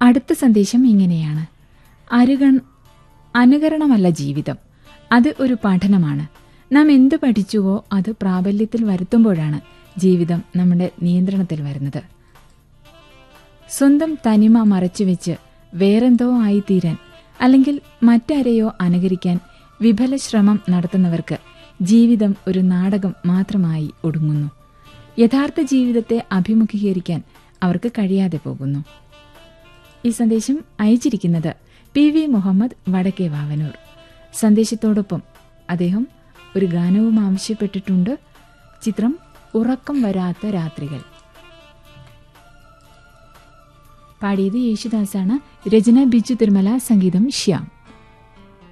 അടുത്ത സന്ദേശം ഇങ്ങനെയാണ് അരുഗൺ അനുകരണമല്ല ജീവിതം അത് ഒരു പഠനമാണ് നാം എന്ത് പഠിച്ചുവോ അത് പ്രാബല്യത്തിൽ വരുത്തുമ്പോഴാണ് ജീവിതം നമ്മുടെ നിയന്ത്രണത്തിൽ വരുന്നത് സ്വന്തം തനിമ മറച്ചുവെച്ച് വേറെന്തോ ആയിത്തീരാൻ അല്ലെങ്കിൽ മറ്റാരെയോ അനുകരിക്കാൻ വിഫല ശ്രമം നടത്തുന്നവർക്ക് ജീവിതം ഒരു നാടകം മാത്രമായി ഒടുങ്ങുന്നു യഥാർത്ഥ ജീവിതത്തെ അഭിമുഖീകരിക്കാൻ അവർക്ക് കഴിയാതെ പോകുന്നു ഈ സന്ദേശം അയച്ചിരിക്കുന്നത് പി വി മുഹമ്മദ് വടക്കേ വാവനൂർ സന്ദേശത്തോടൊപ്പം അദ്ദേഹം ഒരു ഗാനവും ആവശ്യപ്പെട്ടിട്ടുണ്ട് ചിത്രം ഉറക്കം വരാത്ത രാത്രികൾ പാടിയത് യേശുദാസാണ് രചന ബിജു തിരുമല സംഗീതം ശ്യാം